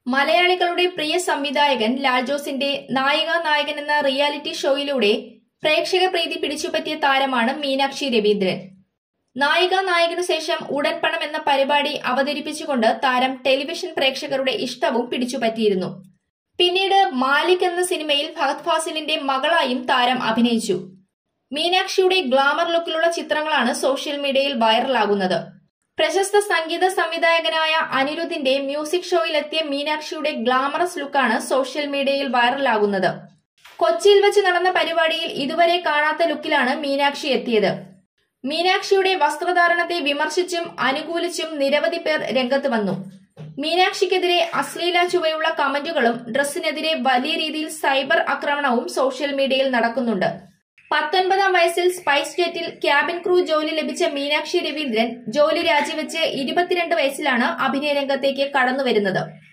മലയാളികളുടെ പ്രിയ സംവിധായകൻ ലാൽ ജോസിന്റെ നായിക നായകൻ എന്ന റിയാലിറ്റി ഷോയിലൂടെ പ്രേക്ഷക പ്രീതി പിടിച്ചുപറ്റിയ താരമാണ് മീനാക്ഷി രവീന്ദ്രൻ നായിക നായകനു ശേഷം ഉടൻ പണം എന്ന പരിപാടി അവതരിപ്പിച്ചുകൊണ്ട് താരം ടെലിവിഷൻ പ്രേക്ഷകരുടെ ഇഷ്ടവും പിടിച്ചുപറ്റിയിരുന്നു പിന്നീട് മാലിക് എന്ന സിനിമയിൽ ഫഹദ് ഫാസിലിന്റെ മകളായും താരം അഭിനയിച്ചു മീനാക്ഷിയുടെ ഗ്ലാമർ ലുക്കിലുള്ള ചിത്രങ്ങളാണ് സോഷ്യൽ മീഡിയയിൽ വൈറലാകുന്നത് പ്രശസ്ത സംഗീത സംവിധായകനായ അനിരുദ്ധിന്റെ മ്യൂസിക് ഷോയിലെത്തിയ മീനാക്ഷിയുടെ ഗ്ലാമറസ് ലുക്കാണ് സോഷ്യൽ മീഡിയയിൽ വൈറലാകുന്നത് കൊച്ചിയിൽ വെച്ച് നടന്ന പരിപാടിയിൽ ഇതുവരെ കാണാത്ത ലുക്കിലാണ് മീനാക്ഷി എത്തിയത് മീനാക്ഷിയുടെ വസ്ത്രധാരണത്തെ വിമർശിച്ചും അനുകൂലിച്ചും നിരവധി പേർ രംഗത്ത് വന്നു മീനാക്ഷിക്കെതിരെ അശ്ലീല ചുവയുള്ള കമന്റുകളും ഡ്രസ്സിനെതിരെ വലിയ രീതിയിൽ സൈബർ ആക്രമണവും സോഷ്യൽ മീഡിയയിൽ നടക്കുന്നുണ്ട് പത്തൊൻപതാം വയസ്സിൽ സ്പൈസ് ജെറ്റിൽ ക്യാബിൻ ക്രൂ ജോലി ലഭിച്ച മീനാക്ഷി രവീന്ദ്രൻ ജോലി രാജിവെച്ച് ഇരുപത്തിരണ്ട് വയസ്സിലാണ് അഭിനയ രംഗത്തേക്ക് കടന്നുവരുന്നത്